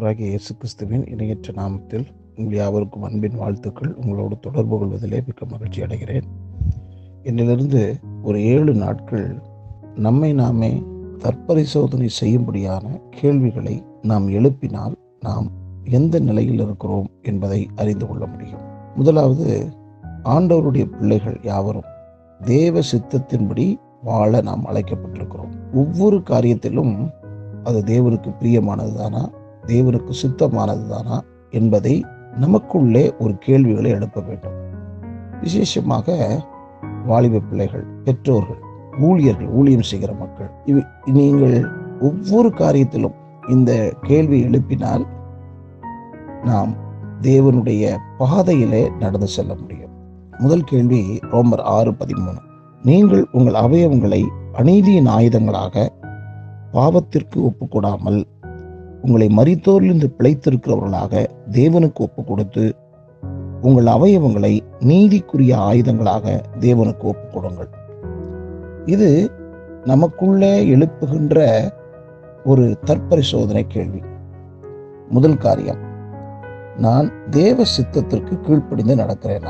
ஆண்டவராகிய இயேசு கிறிஸ்துவின் இணையற்ற நாமத்தில் உங்கள் யாவருக்கும் அன்பின் வாழ்த்துக்கள் உங்களோடு தொடர்பு கொள்வதிலே மிக்க மகிழ்ச்சி அடைகிறேன் என்னிலிருந்து ஒரு ஏழு நாட்கள் நம்மை நாமே தற்பரிசோதனை செய்யும்படியான கேள்விகளை நாம் எழுப்பினால் நாம் எந்த நிலையில் இருக்கிறோம் என்பதை அறிந்து கொள்ள முடியும் முதலாவது ஆண்டவருடைய பிள்ளைகள் யாவரும் தேவ சித்தத்தின்படி வாழ நாம் அழைக்கப்பட்டிருக்கிறோம் ஒவ்வொரு காரியத்திலும் அது தேவனுக்கு பிரியமானதுதானா தேவனுக்கு சித்தமானதுதானா என்பதை நமக்குள்ளே ஒரு கேள்விகளை எழுப்ப வேண்டும் விசேஷமாக வாலிப பிள்ளைகள் பெற்றோர்கள் ஊழியர்கள் ஊழியம் செய்கிற மக்கள் இவ் நீங்கள் ஒவ்வொரு காரியத்திலும் இந்த கேள்வி எழுப்பினால் நாம் தேவனுடைய பாதையிலே நடந்து செல்ல முடியும் முதல் கேள்வி ரோமர் ஆறு பதிமூணு நீங்கள் உங்கள் அவயவங்களை அநீதியின் ஆயுதங்களாக பாவத்திற்கு ஒப்புக்கொடாமல் உங்களை மரித்தோரிலிருந்து பிழைத்திருக்கிறவர்களாக தேவனுக்கு ஒப்பு கொடுத்து உங்கள் அவயவங்களை நீதிக்குரிய ஆயுதங்களாக தேவனுக்கு ஒப்பு கொடுங்கள் இது நமக்குள்ளே எழுப்புகின்ற ஒரு தற்பரிசோதனை கேள்வி முதல் காரியம் நான் தேவ சித்தத்திற்கு கீழ்ப்படிந்து நடக்கிறேனா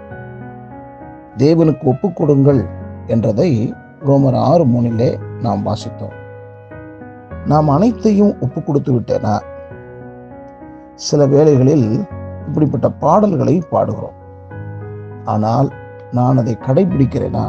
தேவனுக்கு ஒப்பு கொடுங்கள் என்றதை ரோமர் ஆறு மூணிலே நாம் வாசித்தோம் நாம் அனைத்தையும் ஒப்பு கொடுத்து விட்டேனா சில வேளைகளில் இப்படிப்பட்ட பாடல்களை பாடுகிறோம் ஆனால் நான் அதை கடைபிடிக்கிறேனா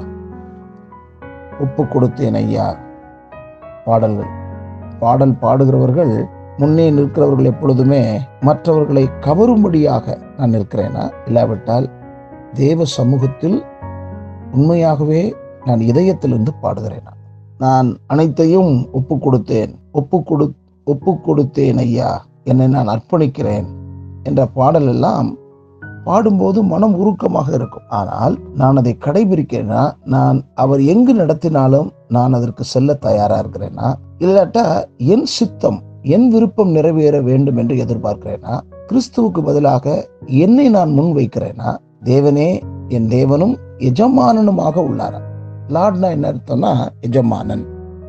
ஒப்பு கொடுத்தேன் ஐயா பாடல்கள் பாடல் பாடுகிறவர்கள் முன்னே நிற்கிறவர்கள் எப்பொழுதுமே மற்றவர்களை கவரும்படியாக நான் நிற்கிறேனா இல்லாவிட்டால் தேவ சமூகத்தில் உண்மையாகவே நான் இதயத்திலிருந்து பாடுகிறேனா நான் அனைத்தையும் ஒப்பு கொடுத்தேன் ஒப்பு கொடு ஒப்பு கொடுத்தேன் ஐயா என்னை நான் அர்ப்பணிக்கிறேன் என்ற பாடல் எல்லாம் பாடும்போது மனம் உருக்கமாக இருக்கும் ஆனால் நான் அதை கடைபிடிக்கிறேன்னா நான் அவர் எங்கு நடத்தினாலும் நான் அதற்கு செல்ல தயாரா இருக்கிறேனா இல்லாட்டா என் சித்தம் என் விருப்பம் நிறைவேற வேண்டும் என்று எதிர்பார்க்கிறேனா கிறிஸ்துவுக்கு பதிலாக என்னை நான் முன் வைக்கிறேனா தேவனே என் தேவனும் எஜமானனுமாக உள்ளாரா லார்ட்னா என்ன அர்த்தம்னா எஜமானன்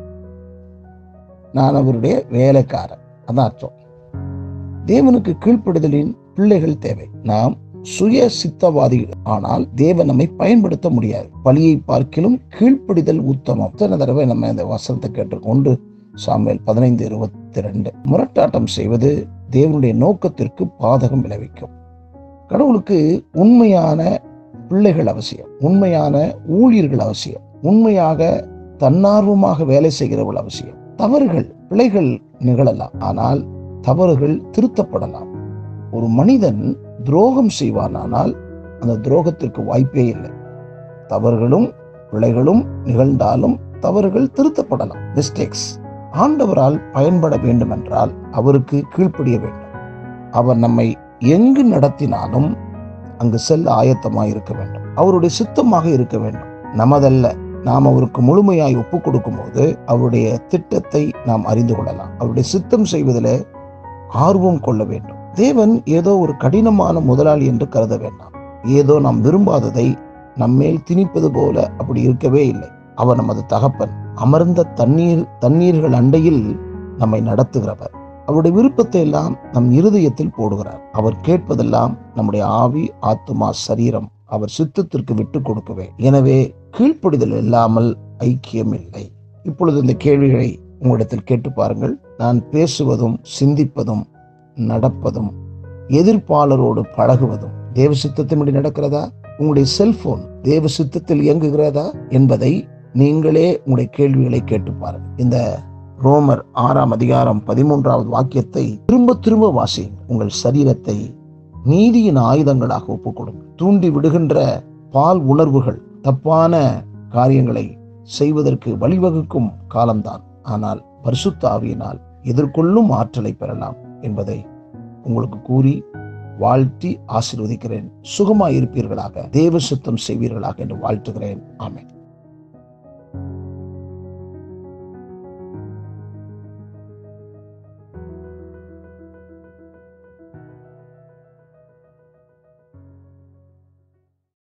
நான் அவருடைய வேலைக்காரன் அதான் அர்த்தம் தேவனுக்கு கீழ்ப்படுதலின் பிள்ளைகள் தேவை நாம் சுய சித்தவாதிகள் ஆனால் தேவன் நம்மை பயன்படுத்த முடியாது பலியை பார்க்கிலும் கீழ்ப்படிதல் உத்தமம் இத்தனை தடவை நம்ம இந்த வசனத்தை கேட்டிருக்கோம் ஒன்று சாமியல் பதினைந்து இருபத்தி ரெண்டு முரட்டாட்டம் செய்வது தேவனுடைய நோக்கத்திற்கு பாதகம் விளைவிக்கும் கடவுளுக்கு உண்மையான பிள்ளைகள் அவசியம் உண்மையான ஊழியர்கள் அவசியம் உண்மையாக தன்னார்வமாக வேலை செய்கிறவர்கள் அவசியம் தவறுகள் பிழைகள் நிகழலாம் ஆனால் தவறுகள் திருத்தப்படலாம் ஒரு மனிதன் துரோகம் செய்வானானால் அந்த துரோகத்திற்கு வாய்ப்பே இல்லை தவறுகளும் பிழைகளும் நிகழ்ந்தாலும் தவறுகள் திருத்தப்படலாம் மிஸ்டேக்ஸ் ஆண்டவரால் பயன்பட வேண்டும் என்றால் அவருக்கு கீழ்ப்படிய வேண்டும் அவர் நம்மை எங்கு நடத்தினாலும் அங்கு செல்ல ஆயத்தமாக இருக்க வேண்டும் அவருடைய சித்தமாக இருக்க வேண்டும் நமதல்ல நாம் அவருக்கு முழுமையாய் ஒப்பு கொடுக்கும் போது அவருடைய திட்டத்தை நாம் அறிந்து கொள்ளலாம் அவருடைய சித்தம் செய்வதில் ஆர்வம் கொள்ள வேண்டும் தேவன் ஏதோ ஒரு கடினமான முதலாளி என்று கருத வேண்டாம் ஏதோ நாம் விரும்பாததை நம்மேல் திணிப்பது போல அப்படி இருக்கவே இல்லை அவர் நமது தகப்பன் அமர்ந்த தண்ணீர் தண்ணீர்கள் அண்டையில் நம்மை நடத்துகிறவர் அவருடைய விருப்பத்தை எல்லாம் நம் இருதயத்தில் போடுகிறார் அவர் கேட்பதெல்லாம் நம்முடைய ஆவி ஆத்துமா சரீரம் அவர் சித்தத்திற்கு விட்டு கொடுக்கவே எனவே கீழ்ப்படிதல் இல்லாமல் ஐக்கியம் இல்லை இப்பொழுது இந்த கேள்விகளை உங்களிடத்தில் கேட்டு பாருங்கள் நான் பேசுவதும் சிந்திப்பதும் நடப்பதும் எதிர்ப்பாளரோடு பழகுவதும் தேவ சித்தத்தின்படி நடக்கிறதா உங்களுடைய செல்போன் தேவ சித்தத்தில் இயங்குகிறதா என்பதை நீங்களே உங்களுடைய கேள்விகளை கேட்டு பாருங்கள் இந்த ரோமர் ஆறாம் அதிகாரம் பதிமூன்றாவது வாக்கியத்தை திரும்ப திரும்ப வாசியுங்கள் உங்கள் சரீரத்தை நீதியின் ஆயுதங்களாக ஒப்புக் கொடுங்க தூண்டி விடுகின்ற பால் உணர்வுகள் தப்பான காரியங்களை செய்வதற்கு வழிவகுக்கும் காலம்தான் ஆனால் பரிசுத்த ஆவியினால் எதிர்கொள்ளும் ஆற்றலை பெறலாம் என்பதை உங்களுக்கு கூறி வாழ்த்தி ஆசீர்வதிக்கிறேன் சுகமாயிருப்பீர்களாக தேவ சுத்தம் செய்வீர்களாக என்று வாழ்த்துகிறேன் ஆமேன்